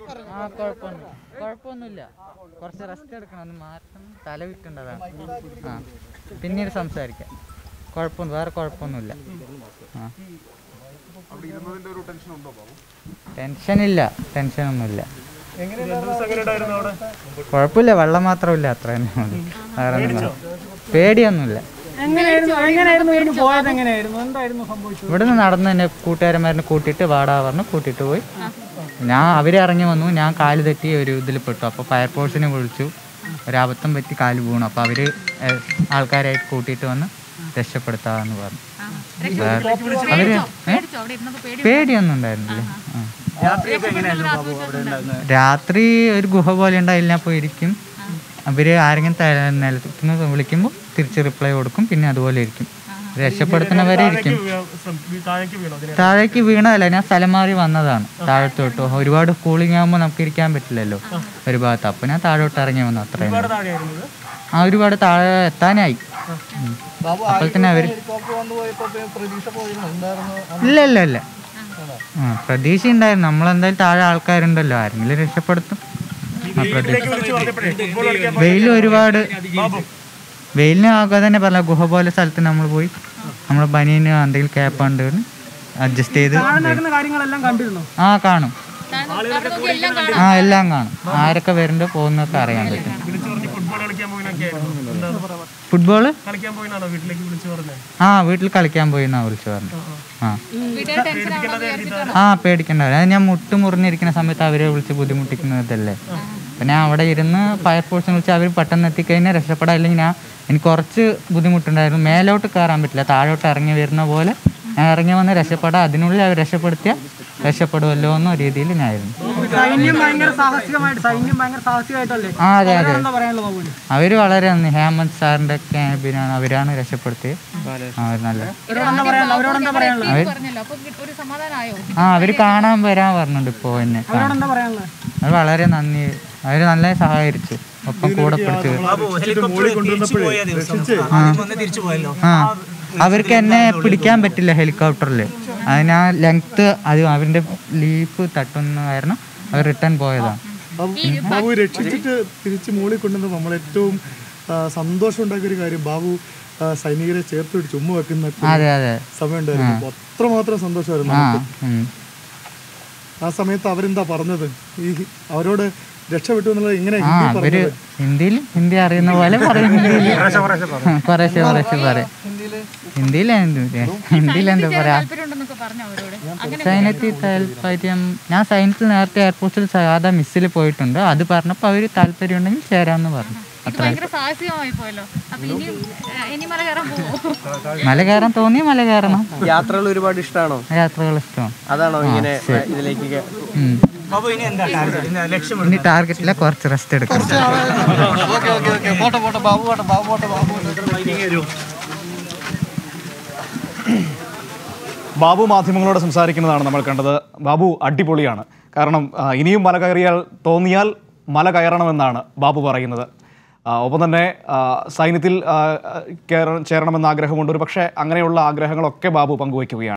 ആ കുഴപ്പമൊന്നും കുഴപ്പമൊന്നുമില്ല കുറച്ച് റെസ്റ്റ് എടുക്കണം ഒന്ന് മാറ്റം തല വിൽക്കേണ്ടതാണ് ആ പിന്നീട് സംസാരിക്കാം കുഴപ്പമൊന്നും വേറെ കുഴപ്പമൊന്നുമില്ല ആ അവിടെ ഇരുന്നതിന്റെ ഒരു ടെൻഷൻ ഉണ്ടോ ബാബു ടെൻഷനില്ല ടെൻഷനൊന്നുമില്ല എങ്ങനെയുണ്ടായിരുന്നു അവിടെ കുഴപ്പമില്ല വെള്ളം മാത്രമില്ല അത്ര തന്നെ മതി വേറെ ഒന്നും വേണ്ട. പേടിയൊന്നുമില്ല എങ്ങനെയായിരുന്നു എങ്ങനെയായിരുന്നു ഇവര് പോയത് എങ്ങനെയായിരുന്നു എന്തായിരുന്നു സംഭവിച്ചത് ഇവിടുന്ന് നടന്ന് തന്നെ കൂട്ടുകാരന്മാരെ കൂട്ടിയിട്ട് വാടാ പറഞ്ഞ് കൂട്ടിയിട്ട് പോയി ഞാൻ അവർ ഇറങ്ങി വന്നു ഞാൻ കാല് തെറ്റി ഒരു ഇതിൽ പെട്ടു അപ്പോൾ ഫയർഫോഴ്സിനെ വിളിച്ചു ഒരബദ്ധം പറ്റി കാല് വീണു അപ്പോൾ അവർ ആൾക്കാരായിട്ട് കൂട്ടിയിട്ട് വന്ന് രക്ഷപ്പെടുത്താമെന്ന് പറഞ്ഞു അവര് ഏ? പേടിയൊന്നും ഉണ്ടായിരുന്നില്ല ആ. രാത്രിയൊക്കെ എങ്ങനെയായിരുന്നു ബാബു അവിടെ ഉണ്ടായിരുന്നത് രാത്രി ഒരു ഗുഹ പോലെ ഉണ്ടായില്ല ഞാൻ പോയിരിക്കും അവര് ആരെങ്കിലും ത- നിലത്തുനിന്ന് വിളിക്കുമ്പോൾ തിരിച്ച് റിപ്ലൈ കൊടുക്കും പിന്നെ അതുപോലെ ഇരിക്കും രക്ഷപ്പെടുത്തുന്നവരെ ഇരിക്കും താഴേക്ക് വീണോ അതിന് താഴേക്ക് വീണതല്ല ഞാൻ സ്ഥലം മാറി വന്നതാണ് താഴത്തോട്ട് ഒരുപാട് കൂളിംഗ് ആകുമ്പോൾ നമുക്ക് ഇരിക്കാൻ പറ്റില്ലല്ലോ ഒരു ഭാഗത്ത് അപ്പോൾ ഞാൻ താഴോട്ട് ഇറങ്ങി വന്നു അത്രയും താഴെയായിരുന്നത് ആ ഒരുപാട് താഴെ എത്താനായി ഉം. അപ്പോൾ തന്നെ അവര് ഹെലികോപ്റ്റർ വന്നു പോയപ്പോ പ്രതീക്ഷ പോയിരുന്നു എന്തായിരുന്നു ഇല്ല ഇല്ല ഇല്ല ആ പ്രതീക്ഷ ഉണ്ടായിരുന്നു നമ്മളെന്തായാലും താഴെ ആൾക്കാരുണ്ടല്ലോ ആരെങ്കിലും രക്ഷപ്പെടുത്തും ആ പ്രതീക്ഷ വിളിച്ചു പറഞ്ഞപ്പോഴേ ഫുട്ബോൾ കളിക്കാൻ വെയിൽ ഒരുപാട് വെയിലിന് ആകെ തന്നെ പറഞ്ഞ ഗുഹ പോലെ സ്ഥലത്ത് നമ്മൾ പോയി നമ്മൾ ബനിയന് എന്തെങ്കിലും ക്യാപ്പ് ഉണ്ട് അഡ്ജസ്റ്റ് ചെയ്ത് നടക്കുന്ന കാര്യങ്ങളെല്ലാം കണ്ടിരുന്നു ആ കാണും ആ എല്ലാം കാണും ആരൊക്കെ വരുന്നുണ്ടോ പോകുന്നൊക്കെ അറിയാൻ പറ്റും വിളിച്ചു പറഞ്ഞ് ഫുട്ബോൾ കളിക്കാൻ പോയിനൊക്കെ എന്താണ് ഫുട്ബോള് കളിക്കാൻ പോയിനാണോ വീട്ടിലേക്ക് വിളിച്ചു പറഞ്ഞത് ആ വീട്ടിൽ കളിക്കാൻ പോയി എന്നാ വിളിച്ചു പറഞ്ഞു ആ ആ പേടിക്കണ്ട അത് ഞാൻ മുട്ട് മുറിഞ്ഞിരിക്കുന്ന സമയത്ത് അവരെ വിളിച്ച് ബുദ്ധിമുട്ടിക്കുന്നതല്ലേ അപ്പം ഞാൻ അവിടെ ഇരുന്ന് ഫയർഫോഴ്സിനെ വിളിച്ച് അവർ പെട്ടെന്ന് എത്തിക്കഴിഞ്ഞാൽ രക്ഷപ്പെടാം അല്ലെങ്കിൽ ഞാൻ എനിക്ക് കുറച്ച് ബുദ്ധിമുട്ടുണ്ടായിരുന്നു മേലോട്ട് കയറാൻ പറ്റില്ല താഴോട്ട് ഇറങ്ങി വരുന്ന പോലെ ഞാൻ ഇറങ്ങി വന്ന് രക്ഷപ്പെടാം അതിനുള്ളിൽ അവർ രക്ഷപ്പെടുത്തിയാൽ രക്ഷപ്പെടുമല്ലോ എന്ന രീതിയിൽ ഞാനായിരുന്നു സൈന്യം ഭയങ്കര സാഹസികമായിട്ട് സൈന്യം ഭയങ്കര സാഹസികമായിട്ടല്ലേ ആ അതെ അതെ എന്താ പറയാനുള്ളത് ബാബുവിന് അവർ വളരെ നന്ദി ഹേമന്ത് സാറിൻ്റെ ക്യാമ്പിനാണ് അവരാണ് രക്ഷപ്പെടുത്തിയത് അവർ നല്ല അവരോടെന്താ പറയാനുള്ളത് അവരോടെന്താ പറയാനുള്ളത് പറഞ്ഞല്ലോ അപ്പൊ ഒരു സമാധാനമായോ ആ അവർ കാണാൻ വരാൻ പറഞ്ഞിട്ടുണ്ട് ഇപ്പോൾ എന്നെ കാണാൻ. അവരോടെന്താ പറയാനുള്ളത് അത് വളരെ നന്ദി അവർ നല്ല സഹായിച്ചു ഒപ്പം കൂടെ പിടിച്ചു ആ അവർക്ക് എന്നെ പിടിക്കാൻ പറ്റില്ല ഹെലികോപ്റ്ററിൽ അതിന് ആ ലെങ്ത് അത് അവരുടെ ലീഫ് തട്ടുന്ന കാരണം അവർ റിട്ടേൺ പോയതാണ് ബാബു രക്ഷിച്ചിട്ട് തിരിച്ച് മുകളിൽ കൊണ്ടുവന്ന് നമ്മൾ ഏറ്റവും ആ, സന്തോഷം ഉണ്ടാക്കിയ ഒരു കാര്യം ബാബു ആ, സൈനികരെ ചേർത്ത് പിടിച്ച് ഉമ്മ വെക്കുന്ന അതെ അതെ സമയം ഉണ്ടായിരുന്നു അപ്പൊ അത്രമാത്രം സന്തോഷമായിരുന്നു ആ നമുക്ക്. ഉം. ആ സമയത്ത് അവരെന്താ പറഞ്ഞത് ഈ അവരോട് രക്ഷപ്പെട്ടു എന്നുള്ളത് എങ്ങനെ ആ അവര് ഹിന്ദിയിൽ ഹിന്ദി അറിയുന്ന പോലെ പറയും ഹിന്ദിയിൽ കുറേശ്ശെ കുറേശ്ശെ പറയും ഹിന്ദിയിൽ ഹിന്ദിയിൽ എന്താ പറയാ താല്പര്യമുണ്ടെന്നൊക്കെ പറഞ്ഞു അവരോട് സൈന്യത്തിൽ താല്പര്യം ഞാൻ സൈന്യത്തിൽ നേരത്തെ എയർപോർട്ടിൽ സാധാ മിസ്സിൽ പോയിട്ടുണ്ട് അത് പറഞ്ഞപ്പോൾ അവർ താല്പര്യം ഉണ്ടെങ്കിൽ ചേരാമെന്ന് പറഞ്ഞു ഇത് ഭയങ്കര സാഹസികമായി പോയല്ലോ അപ്പൊ ഇനി ഇനി മല കയറാൻ പോവോ മല കയറാൻ തോന്നി മല കയറണം യാത്രകൾ ഒരുപാട് ഇഷ്ടമാണോ യാത്രകൾ ഇഷ്ടമാണ് അതാണോ ഇങ്ങനെ ഇതിലേക്ക് കേ- ഉം. ബാബു ഇനി എന്താ ലക്ഷ്യം ഇനി ടാർഗറ്റില്ല കുറച്ച് റെസ്റ്റ് എടുക്കണം പോട്ടെ പോട്ടെ ബാബു പോട്ടെ ബാബു പോട്ടെ ബാബു പോട്ടെ ബാബു മാധ്യമങ്ങളോട് സംസാരിക്കുന്നതാണ് നമ്മൾ കണ്ടത് ബാബു അടിപൊളിയാണ് കാരണം ആ, ഇനിയും മല കയറിയാൽ തോന്നിയാൽ മല കയറണമെന്നാണ് ബാബു പറയുന്നത് ആ, ഒപ്പം തന്നെ ആ, സൈന്യത്തിൽ ആ, കയറ- ചേരണമെന്ന ആഗ്രഹമുണ്ട് ഒരു പക്ഷേ അങ്ങനെയുള്ള ആഗ്രഹങ്ങളൊക്കെ ബാബു പങ്കുവയ്ക്കുകയാണ്